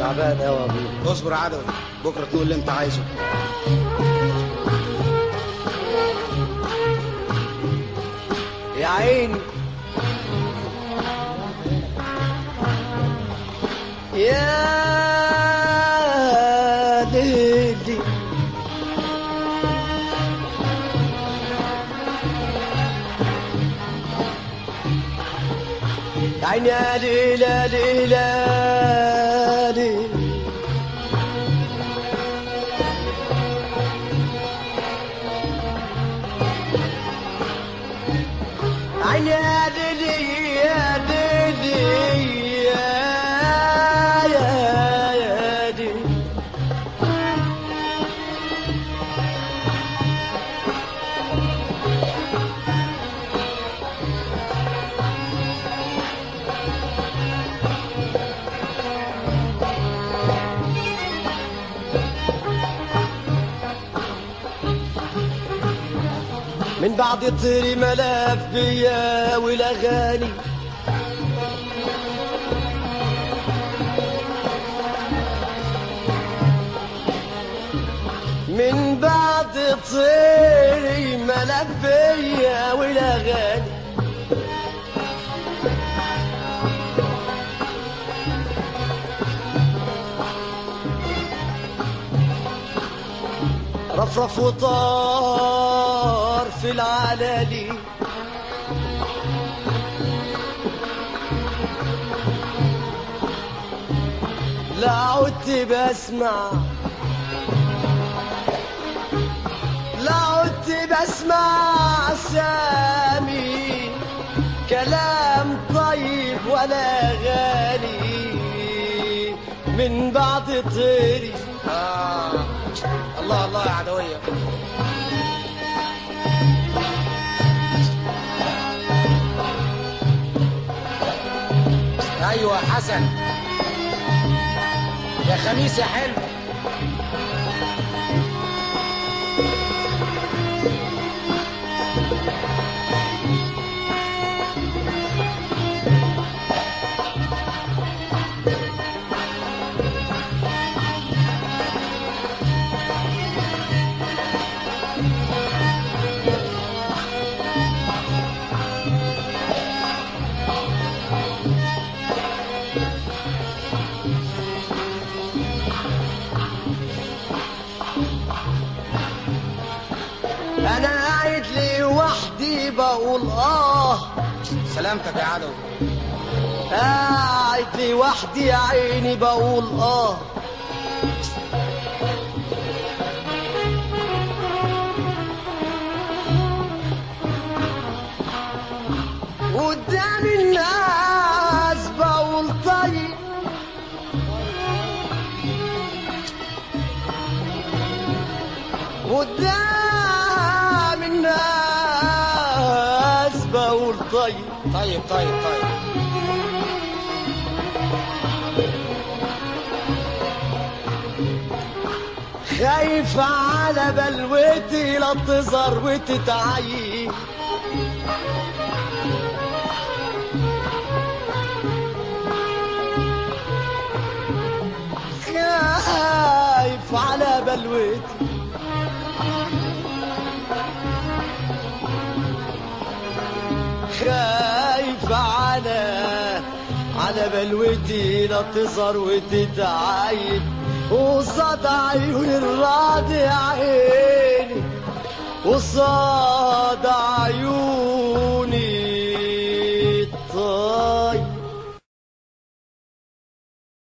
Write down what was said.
تعبان قوي يا ابوي اصبر عدوي بكره تقول اللي انت عايزه يا عيني يا ليلي يا عيني يا ليلى يا ليلى يا ليلى عيني يا ليلي يا ليلي يا يا يا ليلي من بعد طيري ملاف بيا والاغاني من بعد طيري ملاف بيا والاغاني رفرف وطار في العلالي لا عدت بسمع لا عدت بسمع سامي كلام طيب ولا غالي من بعد طيري آه. الله الله يا عدويه ايوه حسن يا خميس يا حلو انا قاعد لي وحدي بقول اه سلامتك يا عدوي قاعد لي وحدي يا عيني بقول اه قدام الناس بقول طيب قدام الناس بقول طيب طيب طيب طيب خايف على بلوتي لا تظهر وتتعيي خايف على بلوتي خايف على على بلوتي لا تظهر وتتعايد وصاد عيون الراضي يا عيني وصاد